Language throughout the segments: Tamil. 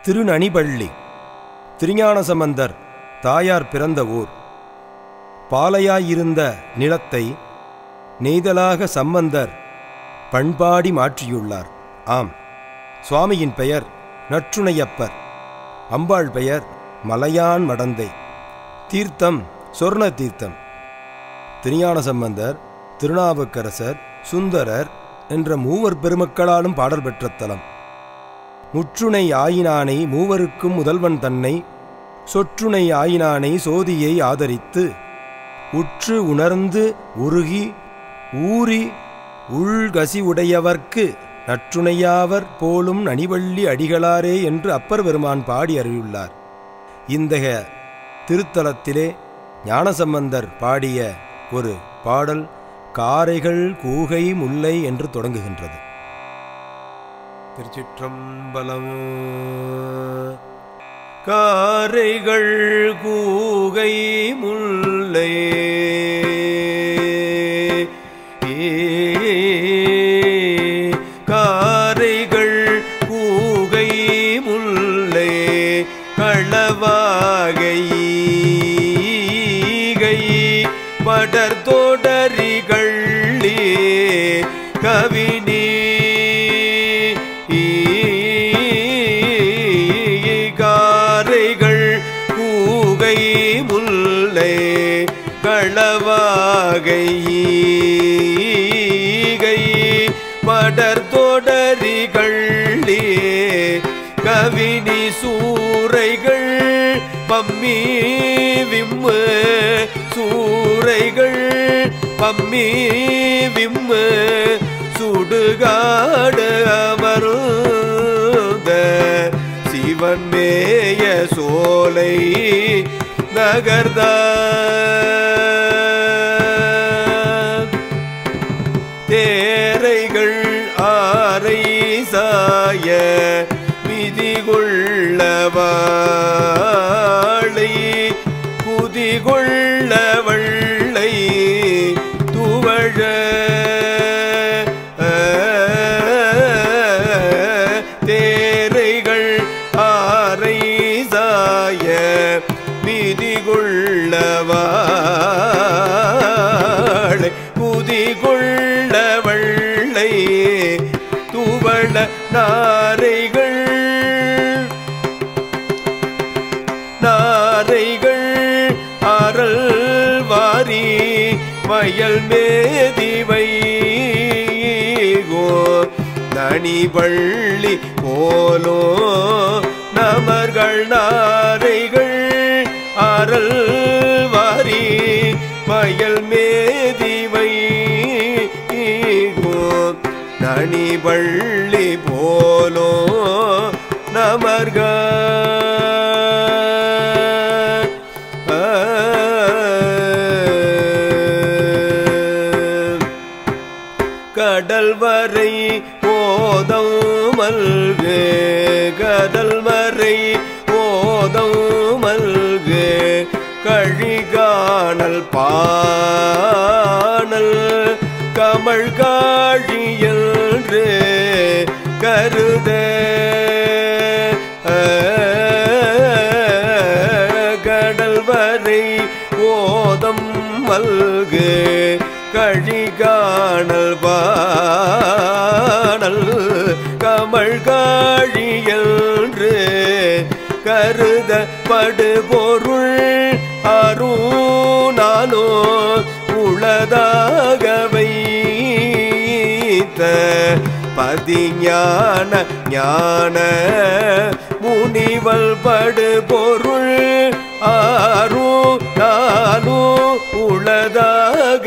திருநனிபள்ளி திருஞான சம்பந்தர் தாயார் பிறந்த ஊர் பாலையாயிருந்த நிலத்தை நெய்தலாக சம்பந்தர் பண்பாடி மாற்றியுள்ளார் ஆம் சுவாமியின் பெயர் நற்றுணையப்பர் அம்பாள் பெயர் மலையான் மடந்தை தீர்த்தம் சொர்ண தீர்த்தம் திருஞான சம்பந்தர் திருநாவுக்கரசர் சுந்தரர் என்ற மூவர் பெருமக்களாலும் பாடல் பெற்ற தலம் முற்றுணை ஆயினானை மூவருக்கும் முதல்வன் தன்னை சொற்றுணை ஆயினானை சோதியை ஆதரித்து உற்று உணர்ந்து உருகி ஊறி உள்கசி உடையவர்க்கு நற்றுணையாவர் போலும் நனிவள்ளி அடிகளாரே என்று அப்பர் பெருமான் பாடி அறியுள்ளார் இந்த திருத்தலத்திலே ஞானசம்பந்தர் பாடிய ஒரு பாடல் காரைகள் கூகை முல்லை என்று தொடங்குகின்றது திருச்சிற்றம்பலம் காரைகள் கூகை முல்லை காரைகள் கூகை முல்லை களவாகை படர் தோடரிகள்ளி கவினி காரைகள் கூகை முல்லை களவாகை படர் தோடரிகள்ளி கவினி சூறைகள் பம்மி விம்மு சூறைகள் பம்மி விம்மு சுடுகாடு அமருந்த சிவன் மேய சோலை நகர்த தேரைகள் ஆரை சாய மிதிகொள்ளவாளை குதிகொள்ள வள்ளை துவழ தேரைகள் ஆரை சாய மிதிகொள்ளவாளை குதிகொள்ள வள்ளை துவள நாரைகள் நாரைகள் அறல் வாரி வயல் மேதிவை நனிவள்ளி போலோ நமர்கள் நாரைகள் அறல் வாரி வயல் மேதிவை நனிவள்ளி போலோ நமர்கள் கடல் வரை போதம் மல்கு கடல் வரை போதம் மல்கு கழிகாணல் பாணல் கமழ் காழி என்று கருத கடல் வரை ஓதம் மல்கு கழிகாணல் பாணல் கமழ் காழி என்று கருத படுபொருள் அருணாலோ உளதாக வைத்த பதிஞான ஞான முனிவல் படு பொருள் ஆறு நானு உளதாக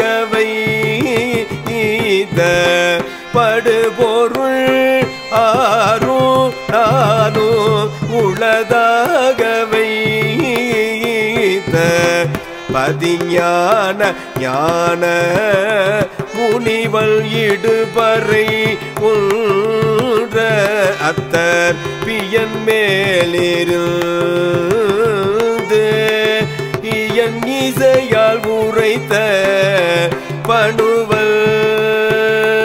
வைத்த படு பொருள் ஆறு நானு உளதாக வைத்த பதிஞான ஞான முனிவல் இடுபறை உன்ற அத்தர் பியன் மேலிருந்து இயன் இசையால் உரைத்த பணுவல்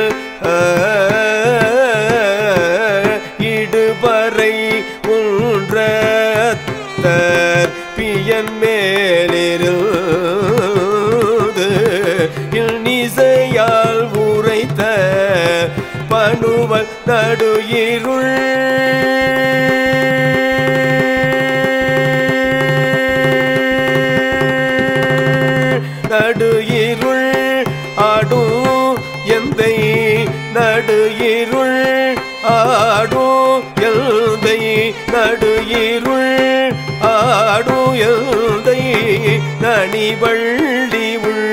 இடுபறை உன்ற பியன் மேலிருந்து இசையால் உரைத்த பணுவல் நடு இருள் நடு இருள் ஆடும் எந்தை நடு இருள் ஆடும் எந்தை நடு இருள் ஆடும் எந்தை நனிவள்ளி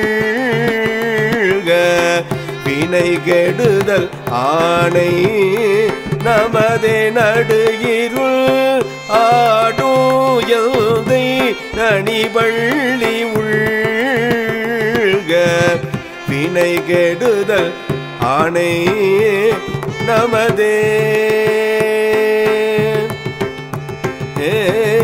உள்க வினை கெடுதல் ஆணை நமதே நடு இருள் ஆடும் எந்தை நனிவள்ளி உள்க வினை கெடுதல் ஆணை நமதே ஏ